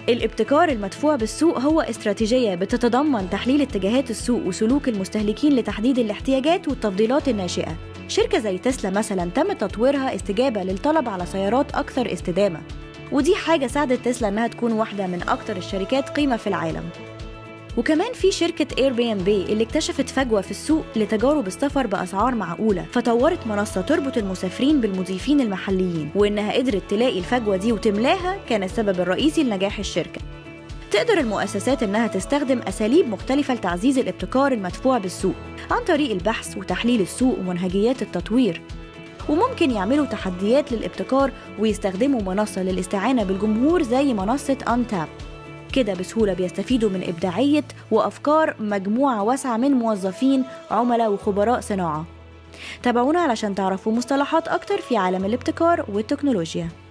الابتكار المدفوع بالسوق هو استراتيجية بتتضمن تحليل اتجاهات السوق وسلوك المستهلكين لتحديد الاحتياجات والتفضيلات الناشئة شركة زي تسلا مثلا تم تطويرها استجابة للطلب على سيارات أكثر استدامة ودي حاجة ساعدت تسلا إنها تكون واحدة من أكثر الشركات قيمة في العالم وكمان في شركة اير بي ام بي اللي اكتشفت فجوة في السوق لتجارب السفر بأسعار معقولة فطورت منصة تربط المسافرين بالمضيفين المحليين وإنها قدرت تلاقي الفجوة دي وتملاها كان السبب الرئيسي لنجاح الشركة تقدر المؤسسات إنها تستخدم أساليب مختلفة لتعزيز الابتكار المدفوع بالسوق عن طريق البحث وتحليل السوق ومنهجيات التطوير وممكن يعملوا تحديات للابتكار ويستخدموا منصة للاستعانة بالجمهور زي منصة أنتاب كده بسهولة بيستفيدوا من إبداعية وأفكار مجموعة واسعة من موظفين عملاء وخبراء صناعة تابعونا علشان تعرفوا مصطلحات أكتر في عالم الابتكار والتكنولوجيا